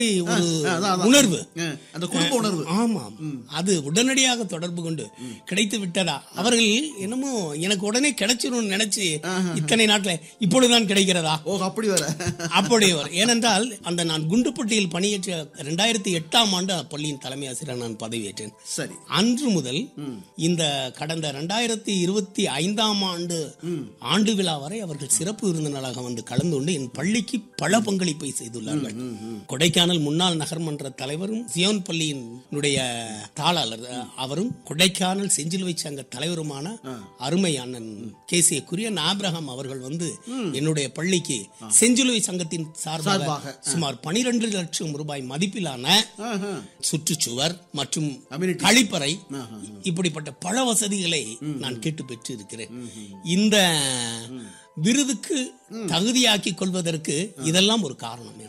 ஒரு அதான், அதான். உணர்வு அஹ், அந்த குடும்ப உணர்வு ஆமாம் அது உடனடியாக தொடர்பு கொண்டு கிடைத்து விட்டதா அவர்கள் என்னமோ எனக்கு உடனே கிடைச்சிரும்னு நினைச்சு இத்தனை நாட்ல இப்பொழுதுதான் கிடைக்கிறதா ஓ அப்படி வர அப்படி வரும் ஏனென்றால் அந்த நான் குண்டுப்பட்டியில் பணியேற்ற ரெண்டாயிரத்தி எட்டாம் ஆண்டு அப்பள்ளியின் தலைமை ஆசிரியர் நான் பதவியேற்றேன் சரி அன்று முதல் இந்த கடந்த ரெண்டாயிரத்தி இருபத்தி ஐந்தாம் ஆண்டு ஆண்டு விழா வரை அவர்கள் சிறப்பு விருந்தினராக வந்து கலந்து கொண்டு என் பள்ளிக்கு பல பங்களிப்பை செய்துள்ளார்கள் கொடைக்கானல் முன்னாள் நகர்மன்ற தலைவரும் சியோன் பள்ளியினுடைய தாளாளர் அஹ், அவரும் கொடைக்கானல் செஞ்சிலுவை சங்க தலைவருமான அருமை அண்ணன் கேசிய குரியன் ஆபிரகாம் அவர்கள் வந்து என்னுடைய பள்ளிக்கு செஞ்சிலுவை சங்கத்தின் சார்பாக சார்பாக. சுமார் 12 லட்சம் ரூபாய் மதிப்பிலான ஆஹா. சுற்றுச்சுவர் மற்றும் Amenities. கழிப்பறை இப்படிப்பட்ட பல வசதிகளை நான் கேட்டு பெற்று இருக்கிறேன் இந்த விருதுக்கு தகுதியாக்கி கொள்வதற்கு இதெல்லாம் ஒரு காரணம்